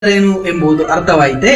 ಏನು ಎಂಬುದು ಅರ್ಥವಾಯಿತೆ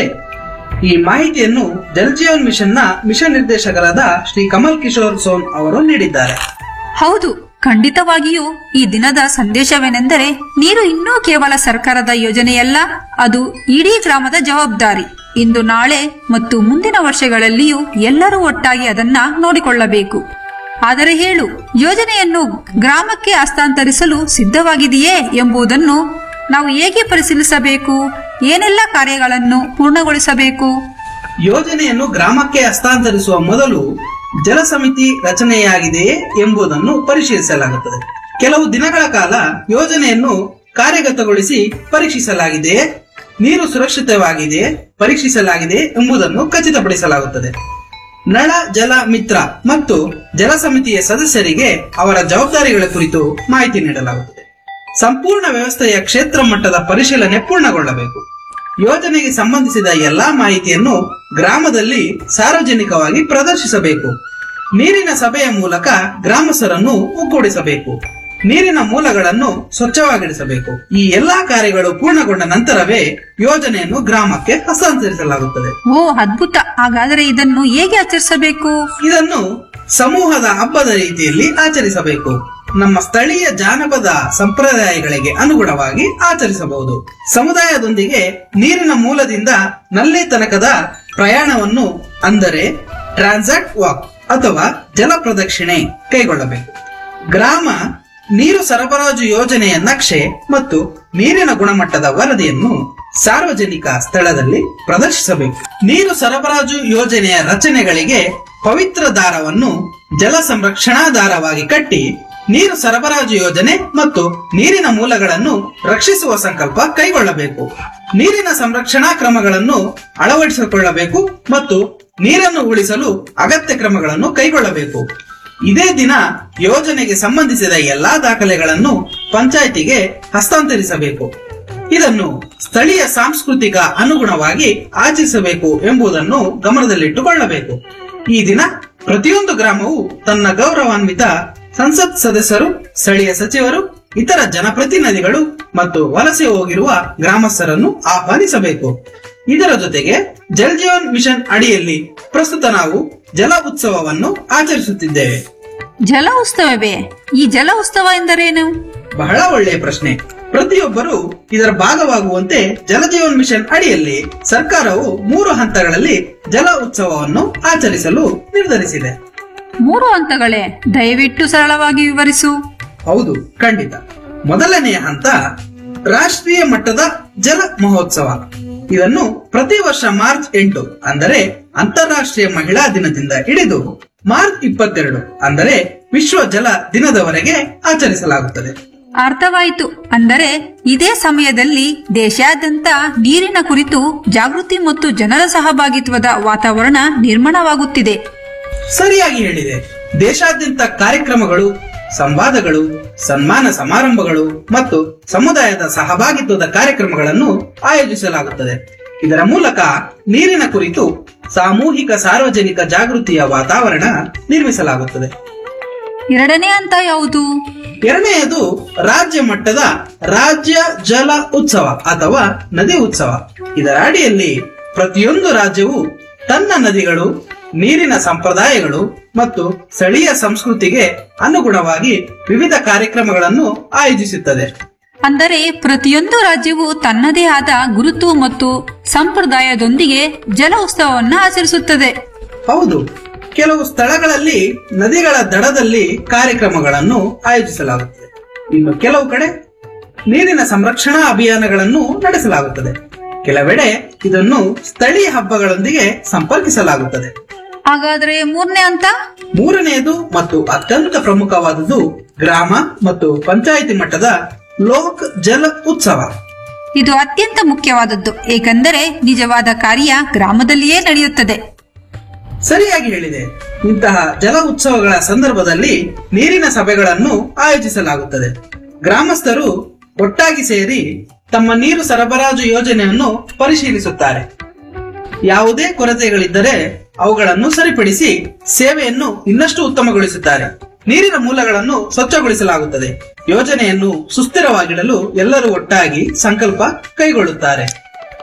ಈ ಮಾಹಿತಿಯನ್ನು ಜಲ್ ಜೀವನ್ ಮಿಷನ್ನ ಮಿಷನ್ ನಿರ್ದೇಶಕರಾದ ಶ್ರೀ ಕಮಲ್ ಕಿಶೋರ್ ಸೋನ್ ಅವರು ನೀಡಿದ್ದಾರೆ ಹೌದು ಖಂಡಿತವಾಗಿಯೂ ಈ ದಿನದ ಸಂದೇಶವೇನೆಂದರೆ ನೀರು ಇನ್ನೂ ಕೇವಲ ಸರ್ಕಾರದ ಯೋಜನೆಯಲ್ಲ ಅದು ಇಡೀ ಗ್ರಾಮದ ಜವಾಬ್ದಾರಿ ಇಂದು ನಾಳೆ ಮತ್ತು ಮುಂದಿನ ವರ್ಷಗಳಲ್ಲಿಯೂ ಎಲ್ಲರೂ ಒಟ್ಟಾಗಿ ಅದನ್ನ ನೋಡಿಕೊಳ್ಳಬೇಕು ಆದರೆ ಹೇಳು ಯೋಜನೆಯನ್ನು ಗ್ರಾಮಕ್ಕೆ ಹಸ್ತಾಂತರಿಸಲು ಸಿದ್ಧವಾಗಿದೆಯೇ ಎಂಬುದನ್ನು ನಾವು ಹೇಗೆ ಪರಿಶೀಲಿಸಬೇಕು ಏನೆಲ್ಲ ಕಾರ್ಯಗಳನ್ನು ಪೂರ್ಣಗೊಳಿಸಬೇಕು ಯೋಜನೆಯನ್ನು ಗ್ರಾಮಕ್ಕೆ ಹಸ್ತಾಂತರಿಸುವ ಮೊದಲು ಜಲ ಸಮಿತಿ ರಚನೆಯಾಗಿದೆಯೇ ಎಂಬುದನ್ನು ಪರಿಶೀಲಿಸಲಾಗುತ್ತದೆ ಕೆಲವು ದಿನಗಳ ಕಾಲ ಯೋಜನೆಯನ್ನು ಕಾರ್ಯಗತಗೊಳಿಸಿ ಪರೀಕ್ಷಿಸಲಾಗಿದೆಯೇ ನೀರು ಸುರಕ್ಷಿತವಾಗಿದೆಯೇ ಪರೀಕ್ಷಿಸಲಾಗಿದೆ ಎಂಬುದನ್ನು ಖಚಿತಪಡಿಸಲಾಗುತ್ತದೆ ನಳ ಜಲ ಮಿತ್ರ ಮತ್ತು ಜಲ ಸಮಿತಿಯ ಸದಸ್ಯರಿಗೆ ಅವರ ಜವಾಬ್ದಾರಿಗಳ ಕುರಿತು ಮಾಹಿತಿ ನೀಡಲಾಗುತ್ತದೆ ಸಂಪೂರ್ಣ ವ್ಯವಸ್ಥೆಯ ಕ್ಷೇತ್ರ ಮಟ್ಟದ ಪರಿಶೀಲನೆ ಪೂರ್ಣಗೊಳ್ಳಬೇಕು ಯೋಜನೆಗೆ ಸಂಬಂಧಿಸಿದ ಎಲ್ಲಾ ಮಾಹಿತಿಯನ್ನು ಗ್ರಾಮದಲ್ಲಿ ಸಾರ್ವಜನಿಕವಾಗಿ ಪ್ರದರ್ಶಿಸಬೇಕು ನೀರಿನ ಸಭೆಯ ಮೂಲಕ ಗ್ರಾಮಸ್ಥರನ್ನು ಒಗ್ಗೂಡಿಸಬೇಕು ನೀರಿನ ಮೂಲಗಳನ್ನು ಸ್ವಚ್ಛವಾಗಿಡಿಸಬೇಕು ಈ ಎಲ್ಲಾ ಕಾರ್ಯಗಳು ಪೂರ್ಣಗೊಂಡ ನಂತರವೇ ಯೋಜನೆಯನ್ನು ಗ್ರಾಮಕ್ಕೆ ಹಸ್ತಾಂತರಿಸಲಾಗುತ್ತದೆ ಓ ಅದ್ಭುತ ಹಾಗಾದರೆ ಇದನ್ನು ಹೇಗೆ ಆಚರಿಸಬೇಕು ಇದನ್ನು ಸಮೂಹದ ಹಬ್ಬದ ರೀತಿಯಲ್ಲಿ ಆಚರಿಸಬೇಕು ನಮ್ಮ ಸ್ಥಳೀಯ ಜಾನಪದ ಸಂಪ್ರದಾಯಗಳಿಗೆ ಅನುಗುಣವಾಗಿ ಆಚರಿಸಬಹುದು ಸಮುದಾಯದೊಂದಿಗೆ ನೀರಿನ ಮೂಲದಿಂದ ನಲ್ಲಿ ತನಕದ ಪ್ರಯಾಣವನ್ನು ಅಂದರೆ ಟ್ರಾನ್ಸಾಕ್ಟ್ ವಾಕ್ ಅಥವಾ ಜಲ ಪ್ರದಕ್ಷಿಣೆ ಕೈಗೊಳ್ಳಬೇಕು ಗ್ರಾಮ ನೀರು ಸರಬರಾಜು ಯೋಜನೆಯ ನಕ್ಷೆ ಮತ್ತು ನೀರಿನ ಗುಣಮಟ್ಟದ ವರದಿಯನ್ನು ಸಾರ್ವಜನಿಕ ಸ್ಥಳದಲ್ಲಿ ಪ್ರದರ್ಶಿಸಬೇಕು ನೀರು ಸರಬರಾಜು ಯೋಜನೆಯ ರಚನೆಗಳಿಗೆ ಪವಿತ್ರ ದಾರವನ್ನು ಜಲ ಸಂರಕ್ಷಣಾ ದಾರವಾಗಿ ಕಟ್ಟಿ ನೀರು ಸರಬರಾಜು ಯೋಜನೆ ಮತ್ತು ನೀರಿನ ಮೂಲಗಳನ್ನು ರಕ್ಷಿಸುವ ಸಂಕಲ್ಪ ಕೈಗೊಳ್ಳಬೇಕು ನೀರಿನ ಸಂರಕ್ಷಣಾ ಕ್ರಮಗಳನ್ನು ಅಳವಡಿಸಿಕೊಳ್ಳಬೇಕು ಮತ್ತು ನೀರನ್ನು ಉಳಿಸಲು ಅಗತ್ಯ ಕ್ರಮಗಳನ್ನು ಕೈಗೊಳ್ಳಬೇಕು ಇದೇ ದಿನ ಯೋಜನೆಗೆ ಸಂಬಂಧಿಸಿದ ಎಲ್ಲಾ ದಾಖಲೆಗಳನ್ನು ಪಂಚಾಯಿತಿಗೆ ಹಸ್ತಾಂತರಿಸಬೇಕು ಇದನ್ನು ಸ್ಥಳೀಯ ಸಾಂಸ್ಕೃತಿಕ ಅನುಗುಣವಾಗಿ ಆಚರಿಸಬೇಕು ಎಂಬುದನ್ನು ಗಮನದಲ್ಲಿಟ್ಟುಕೊಳ್ಳಬೇಕು ಈ ದಿನ ಪ್ರತಿಯೊಂದು ಗ್ರಾಮವು ತನ್ನ ಗೌರವಾನ್ವಿತ ಸಂಸತ್ ಸದಸ್ಯರು ಸ್ಥಳೀಯ ಸಚಿವರು ಇತರ ಜನಪ್ರತಿನಿಧಿಗಳು ಮತ್ತು ವಲಸೆ ಹೋಗಿರುವ ಗ್ರಾಮಸ್ಥರನ್ನು ಆಹ್ವಾನಿಸಬೇಕು ಇದರ ಜೊತೆಗೆ ಜಲ್ ಜೀವನ್ ಮಿಷನ್ ಅಡಿಯಲ್ಲಿ ಪ್ರಸ್ತುತ ನಾವು ಜಲ ಉತ್ಸವವನ್ನು ಆಚರಿಸುತ್ತಿದ್ದೇವೆ ಜಲ ಉತ್ಸವವೇ ಈ ಜಲ ಉತ್ಸವ ಎಂದರೇನು ಬಹಳ ಒಳ್ಳೆಯ ಪ್ರಶ್ನೆ ಪ್ರತಿಯೊಬ್ಬರು ಇದರ ಭಾಗವಾಗುವಂತೆ ಜಲಜೀವನ್ ಮಿಷನ್ ಅಡಿಯಲ್ಲಿ ಸರ್ಕಾರವು ಮೂರು ಹಂತಗಳಲ್ಲಿ ಜಲ ಉತ್ಸವವನ್ನು ಆಚರಿಸಲು ನಿರ್ಧರಿಸಿದೆ ಮೂರು ಹಂತಗಳೇ ದಯವಿಟ್ಟು ಸರಳವಾಗಿ ವಿವರಿಸು ಹೌದು ಖಂಡಿತ ಮೊದಲನೆಯ ಹಂತ ರಾಷ್ಟ್ರೀಯ ಮಟ್ಟದ ಜಲ ಮಹೋತ್ಸವ ಇದನ್ನು ಪ್ರತಿ ವರ್ಷ ಮಾರ್ಚ್ ಎಂಟು ಅಂದರೆ ಅಂತಾರಾಷ್ಟ್ರೀಯ ಮಹಿಳಾ ದಿನದಿಂದ ಹಿಡಿದು ಮಾರ್ಚ್ ಇಪ್ಪತ್ತೆರಡು ಅಂದರೆ ವಿಶ್ವ ಜಲ ದಿನದವರೆಗೆ ಆಚರಿಸಲಾಗುತ್ತದೆ ಅರ್ಥವಾಯಿತು ಅಂದರೆ ಇದೇ ಸಮಯದಲ್ಲಿ ದೇಶಾದ್ಯಂತ ನೀರಿನ ಕುರಿತು ಜಾಗೃತಿ ಮತ್ತು ಜನರ ಸಹಭಾಗಿತ್ವದ ವಾತಾವರಣ ನಿರ್ಮಾಣವಾಗುತ್ತಿದೆ ಸರಿಯಾಗಿ ಹೇಳಿದೆ ದೇಶಾದ್ಯಂತ ಕಾರ್ಯಕ್ರಮಗಳು ಸಂವಾದಗಳು ಸನ್ಮಾನ ಸಮಾರಂಭಗಳು ಮತ್ತು ಸಮುದಾಯದ ಸಹಭಾಗಿತ್ವದ ಕಾರ್ಯಕ್ರಮಗಳನ್ನು ಆಯೋಜಿಸಲಾಗುತ್ತದೆ ಇದರ ಮೂಲಕ ನೀರಿನ ಕುರಿತು ಸಾಮೂಹಿಕ ಸಾರ್ವಜನಿಕ ಜಾಗೃತಿಯ ವಾತಾವರಣ ನಿರ್ಮಿಸಲಾಗುತ್ತದೆ ಎರಡನೇ ಹಂತ ಯಾವುದು ಎರಡನೆಯದು ರಾಜ್ಯ ಮಟ್ಟದ ರಾಜ್ಯ ಜಲ ಉತ್ಸವ ಅಥವಾ ನದಿ ಉತ್ಸವ ಇದರ ಅಡಿಯಲ್ಲಿ ಪ್ರತಿಯೊಂದು ರಾಜ್ಯವು ತನ್ನ ನದಿಗಳು ನೀರಿನ ಸಂಪ್ರದಾಯಗಳು ಮತ್ತು ಸ್ಥಳೀಯ ಸಂಸ್ಕೃತಿಗೆ ಅನುಗುಣವಾಗಿ ವಿವಿಧ ಕಾರ್ಯಕ್ರಮಗಳನ್ನು ಆಯೋಜಿಸುತ್ತದೆ ಅಂದರೆ ಪ್ರತಿಯೊಂದು ರಾಜ್ಯವು ತನ್ನದೇ ಆದ ಗುರುತು ಮತ್ತು ಸಂಪ್ರದಾಯದೊಂದಿಗೆ ಜಲ ಉತ್ಸವವನ್ನು ಆಚರಿಸುತ್ತದೆ ಹೌದು ಕೆಲವು ಸ್ಥಳಗಳಲ್ಲಿ ನದಿಗಳ ದಡದಲ್ಲಿ ಕಾರ್ಯಕ್ರಮಗಳನ್ನು ಆಯೋಜಿಸಲಾಗುತ್ತದೆ ಇನ್ನು ಕೆಲವು ಕಡೆ ನೀರಿನ ಸಂರಕ್ಷಣಾ ಅಭಿಯಾನಗಳನ್ನು ನಡೆಸಲಾಗುತ್ತದೆ ಕೆಲವೆಡೆ ಇದನ್ನು ಸ್ಥಳೀಯ ಹಬ್ಬಗಳೊಂದಿಗೆ ಸಂಪರ್ಕಿಸಲಾಗುತ್ತದೆ ಹಾಗಾದ್ರೆ ಮೂರನೇ ಹಂತ ಮೂರನೆಯದು ಮತ್ತು ಅತ್ಯಂತ ಪ್ರಮುಖವಾದುದು ಗ್ರಾಮ ಮತ್ತು ಪಂಚಾಯಿತಿ ಮಟ್ಟದ ಲೋಕ್ ಜಲ ಉತ್ಸವ ಇದು ಅತ್ಯಂತ ಮುಖ್ಯವಾದದ್ದು ಏಕೆಂದರೆ ನಿಜವಾದ ಕಾರ್ಯ ಗ್ರಾಮದಲ್ಲಿಯೇ ನಡೆಯುತ್ತದೆ ಸರಿಯಾಗಿ ಹೇಳಿದೆ ಇಂತಹ ಜಲ ಉತ್ಸವಗಳ ಸಂದರ್ಭದಲ್ಲಿ ನೀರಿನ ಸಭೆಗಳನ್ನು ಆಯೋಜಿಸಲಾಗುತ್ತದೆ ಗ್ರಾಮಸ್ಥರು ಒಟ್ಟಾಗಿ ಸೇರಿ ತಮ್ಮ ನೀರು ಸರಬರಾಜು ಯೋಜನೆಯನ್ನು ಪರಿಶೀಲಿಸುತ್ತಾರೆ ಯಾವುದೇ ಕೊರತೆಗಳಿದ್ದರೆ ಅವುಗಳನ್ನು ಸರಿಪಡಿಸಿ ಸೇವೆಯನ್ನು ಇನ್ನಷ್ಟು ಉತ್ತಮಗೊಳಿಸುತ್ತಾರೆ ನೀರಿನ ಮೂಲಗಳನ್ನು ಸ್ವಚ್ಛಗೊಳಿಸಲಾಗುತ್ತದೆ ಯೋಜನೆಯನ್ನು ಸುಸ್ಥಿರವಾಗಿಡಲು ಎಲ್ಲರೂ ಒಟ್ಟಾಗಿ ಸಂಕಲ್ಪ ಕೈಗೊಳ್ಳುತ್ತಾರೆ